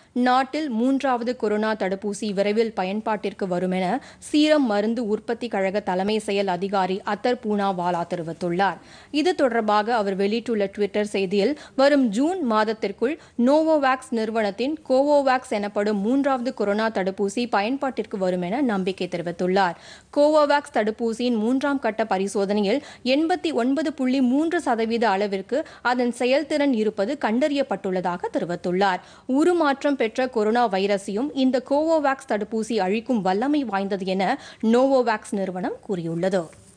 நாட்டில் மூன்றாவது கொரோனா தடுப்பூசி விரைவில் பயன்பாட்டிற்கு வரும் என சீரம் மருந்து உற்பத்தி கழக தலைமை செயல் அதிகாரி அத்தர் பூனாவாலா தெரிவித்துள்ளார் இது தொடர்பாக அவர் வெளியிட்டுள்ள டுவிட்டர் செய்தியில் வரும் ஜூன் மாதத்திற்குள் நோவோவேக்ஸ் நிறுவனத்தின் கோவோவேக்ஸ் எனப்படும் மூன்றாவது கொரோனா தடுப்பூசி பயன்பாட்டிற்கு வரும் என நம்பிக்கை தெரிவித்துள்ளார் கோவோவேக்ஸ் தடுப்பூசியின் மூன்றாம் கட்ட பரிசோதனையில் எண்பத்தி ஒன்பது புள்ளி மூன்று சதவீத அளவிற்கு அதன் செயல்திறன் இருப்பது கண்டறியப்பட்டுள்ளதாக தெரிவித்துள்ளார் உருமாற்றம் பெற்ற கொரோனா வைரஸையும் இந்த கோவோவேக்ஸ் தடுப்பூசி அழிக்கும் வல்லமை வாய்ந்தது என நோவோவேக்ஸ் நிறுவனம் கூறியுள்ளது